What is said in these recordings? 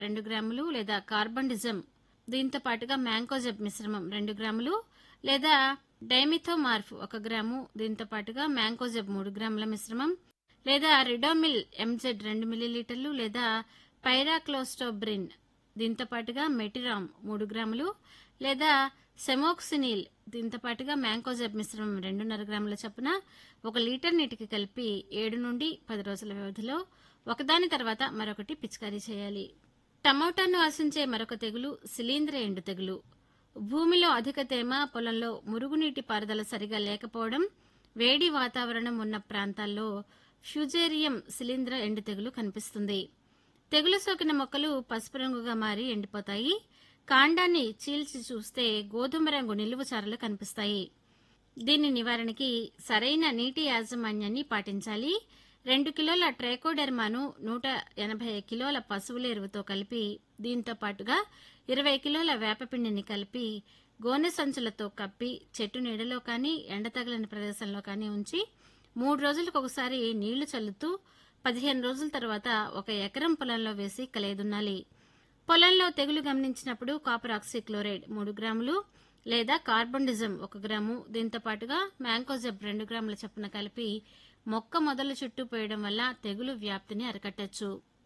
రెండు గ్రాములు లేదా కార్బండిజం దీంతో పాటుగా మ్యాంకోజెబ్ మిశ్రమం రెండు గ్రాములు లేదా డైమిథోమార్ఫ్ ఒక గ్రాము దీంతో పాటుగా మ్యాంకోజెబ్ మూడు గ్రాముల మిశ్రమం లేదా రిడోమిల్ ఎంజెడ్ రెండు మిల్లీలీటర్లు లేదా పైరాక్లోస్టోబ్రిన్ దీంతో పాటుగా మెటిరామ్ మూడు గ్రాములు లేదా సెమోక్సినిల్ దీంతో పాటుగా మ్యాంకోజెబ్ మిశ్రమం రెండున్నర గ్రాముల చొప్పున ఒక లీటర్ నీటికి కలిపి ఏడు నుండి పది రోజుల వ్యవధిలో ఒకదాని తర్వాత మరొకటి పిచికారీ చేయాలి టమోటాను ఆశించే మరొక తెగులు శిలీంద్ర ఎండు తెగులు భూమిలో అధిక తేమ పొలంలో మురుగునీటి పారుదల సరిగా లేకపోవడం వేడి వాతావరణం ఉన్న ప్రాంతాల్లో ఫ్యూజేరియం శిలీంద్ర ఎండు తెగులు కనిపిస్తుంది తెగులు సోకిన మొక్కలు పసుపు రంగుగా మారి ఎండిపోతాయి కాండాన్ని చీల్చి చూస్తే గోధుమ రంగు నిలువు చారలు కనిపిస్తాయి దీని నివారణకి సరైన నీటి యాజమాన్యాన్ని పాటించాలి రెండు కిలోల ట్రైకోడెర్మాను నూట ఎనభై కిలోల పశువుల ఎరువుతో కలిపి దీంతో పాటుగా ఇరవై కిలోల వేపపిండిని కలిపి గోనె సంచులతో కప్పి చెట్టు నీడలో కానీ ఎండ తగిలిన ప్రదేశంలో కానీ ఉంచి మూడు రోజులకు ఒకసారి నీళ్లు చల్లుతూ పదిహేను రోజుల తర్వాత ఒక ఎకరం పొలంలో వేసి కలేదున్నాలి పొలంలో తెగులు గమనించినప్పుడు కాపర్ ఆక్సిక్లోరైడ్ మూడు గ్రాములు లేదా కార్బన్డిజం ఒక గ్రాము దీంతో పాటుగా మ్యాంకోజెబ్ రెండు గ్రాముల చొప్పున కలిపి మొక్క మొదలు చుట్టూ పోయడం వల్ల తెగులు వ్యాప్తిని అరికట్టచ్చు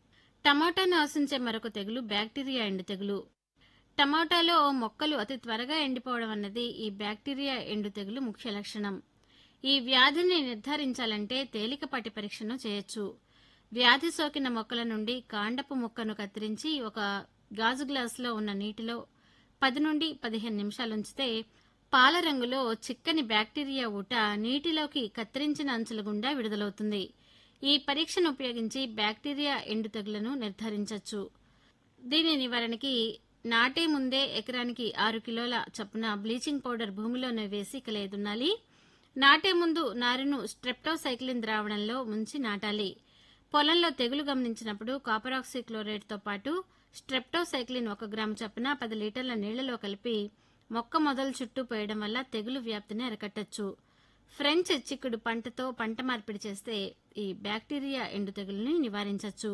టమాటాను ఆశించే మరొక తెగులు బ్యాక్టీరియా ఎండు తెగులు టమాటాలో మొక్కలు అతి త్వరగా ఎండిపోవడం అన్నది ఈ బ్యాక్టీరియా ఎండు తెగులు ముఖ్య లక్షణం ఈ వ్యాధిని నిర్ధారించాలంటే తేలికపాటి పరీక్షను చేయొచ్చు వ్యాధి సోకిన మొక్కల నుండి కాండపు మొక్కను కత్తిరించి ఒక గాజు గ్లాసులో ఉన్న నీటిలో పది నుండి పదిహేను నిమిషాలు ఉంచితే పాల రంగులో చిక్కని బ్యాక్టీరియా ఊట నీటిలోకి కత్తిరించిన అంచుల గుండా విడుదలవుతుంది ఈ పరీక్షను ఉపయోగించి బ్యాక్టీరియా ఎండు తెగులను నిర్ధారించవచ్చు దీని నివారణకి నాటే ముందే ఎకరానికి ఆరు కిలోల చొప్పున బ్లీచింగ్ పౌడర్ భూమిలోనే వేసి కలేదున్నాలి నాటే ముందు నారును స్ట్రెప్టోసైక్లిన్ ద్రావణంలో ముంచి నాటాలి పొలంలో తెగులు గమనించినప్పుడు కాపరాక్సీ క్లోరైడ్తో పాటు స్ట్రెప్టోసైక్లిన్ ఒక గ్రాము చొప్పున పది లీటర్ల నీళ్లలో కలిపి మొక్క మొదలు చుట్టూ పోయడం వల్ల తెగులు వ్యాప్తిని అరికట్టచ్చు ఫ్రెంచ్ చిక్కుడు పంటతో పంట మార్పిడి చేస్తే ఈ బ్యాక్టీరియా ఎండు తెగులుని నివారించవచ్చు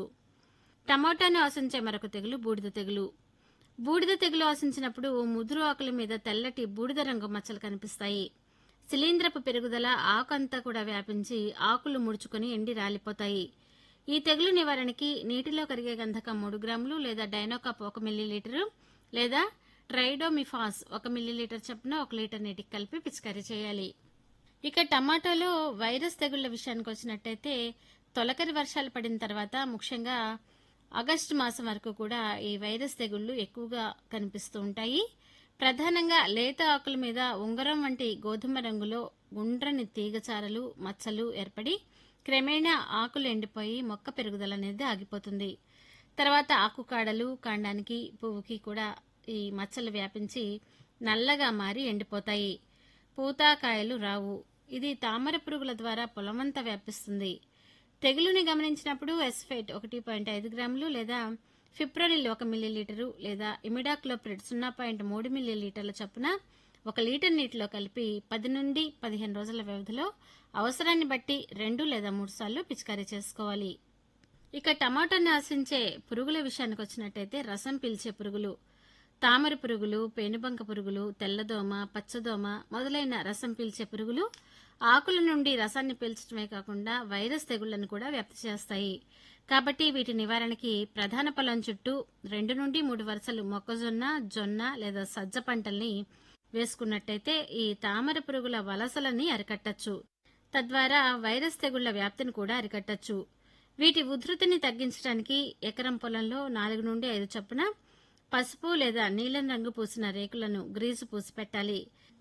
టమాటాను ఆశించే మరొక తెగులు బూడిద తెగులు బూడిద తెగులు ఆశించినప్పుడు ముదురు ఆకుల మీద తెల్లటి బూడిద రంగు మచ్చలు కనిపిస్తాయి శిలీంద్రపు పెరుగుదల ఆకు అంతా కూడా వ్యాపించి ఆకులు ముడుచుకొని ఎండి రాలిపోతాయి ఈ తెగులు నివారణకి నీటిలో కరిగే గంధకం మూడు గ్రాములు లేదా డైనోకాప్ ఒక మిల్లీలీటరు లేదా ట్రైడోమిఫాస్ ఒక మిల్లీలీటర్ చొప్పున ఒక లీటర్ నీటికి కలిపి పిచికారీ చేయాలి ఇక టమాటాలో వైరస్ తెగుళ్ల విషయానికి వచ్చినట్టయితే తొలకరి వర్షాలు పడిన తర్వాత ముఖ్యంగా ఆగస్టు మాసం వరకు కూడా ఈ వైరస్ తెగుళ్లు ఎక్కువగా కనిపిస్తూ ఉంటాయి ప్రధానంగా లేత ఆకుల మీద ఉంగరం వంటి గోధుమ రంగులో గుండ్రని తీగచారలు మచ్చలు ఏర్పడి క్రమేణా ఆకులు ఎండిపోయి మొక్క పెరుగుదల అనేది ఆగిపోతుంది తర్వాత ఆకు కాడలు కాండానికి పువ్వుకి కూడా ఈ మచ్చలు వ్యాపించి నల్లగా మారి ఎండిపోతాయి పూత కాయలు రావు ఇది తామర పురుగుల ద్వారా పొలమంతా వ్యాపిస్తుంది తెగులుని గమనించినప్పుడు ఎస్ఫేట్ ఒకటి పాయింట్ ఐదు గ్రాములు లేదా ఫిప్రోనిల్ ఒక మిల్లీలీటరు లేదా ఇమిడాక్లోప్రిడ్ సున్నా పాయింట్ మూడు మిల్లీలీటర్ల చొప్పున ఒక లీటర్ నీటిలో కలిపి పది నుండి పదిహేను రోజుల వ్యవధిలో అవసరాన్ని బట్టి రెండు లేదా మూడు సార్లు పిచికారీ చేసుకోవాలి ఇక టమాటాను ఆశించే పురుగుల విషయానికి వచ్చినట్టయితే రసం పీల్చే పురుగులు తామర పురుగులు పేనుబంక పురుగులు తెల్లదోమ పచ్చదోమ మొదలైన రసం పీల్చే పురుగులు ఆకుల నుండి రసాన్ని పీల్చడమే కాకుండా వైరస్ తెగుళ్లను కూడా వ్యాప్తి చేస్తాయి కాబట్టి వీటి నివారణకి ప్రధాన పొలం చుట్టూ రెండు నుండి మూడు వరుసలు మొక్కజొన్న జొన్న లేదా సజ్జ పంటల్ని వేసుకున్నట్టయితే ఈ తామర పురుగుల వలసలని అరికట్టచ్చు తద్వారా వైరస్ తెగుళ్ల వ్యాప్తిని కూడా అరికట్టచ్చు వీటి ఉధృతిని తగ్గించడానికి ఎకరం పొలంలో నాలుగు నుండి ఐదు చొప్పున పసుపు లేదా నీలం రంగు పూసిన రేకులను గ్రీజు పూసి పెట్టాలి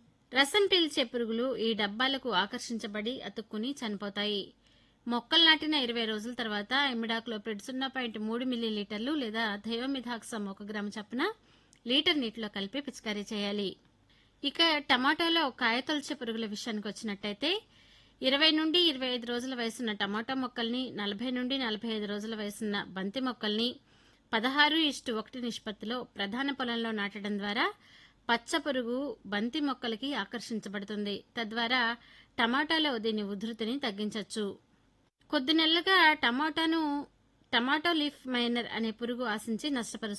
రసం పీల్చే పురుగులు ఈ డబ్బాలకు ఆకర్షించబడి అతుక్కుని చనిపోతాయి మొక్కలు నాటిన ఇరవై రోజుల తర్వాత ఇమిడాక్లోప్రిడ్ సున్నా పాయింట్ మూడు మిల్లీలీటర్లు లేదా థయోమిథాక్సమ్ ఒక గ్రాము చొప్పున లీటర్ నీటిలో కలిపి పిచికారీ చేయాలి ఇక టమాటాలో కాయతొలచే పురుగుల విషయానికి వచ్చినట్టయితే ఇరవై నుండి ఇరవై ఐదు రోజుల వయసున్న టమాటా మొక్కల్ని నలభై నుండి నలభై ఐదు రోజుల వయసున్న బంతి మొక్కల్ని పదహారు ఇష్టు ఒకటి నిష్పత్తిలో ప్రధాన పొలంలో నాటడం ద్వారా పచ్చ పురుగు బంతి మొక్కలకి ఆకర్షించబడుతుంది తద్వారా టమాటాలో దీని ఉధృతిని తగ్గించవచ్చు కొద్ది నెలలుగా టమాటాను టమాటో లీఫ్ మైనర్ అనే పురుగు ఆశించి నష్టపరుస్తుంది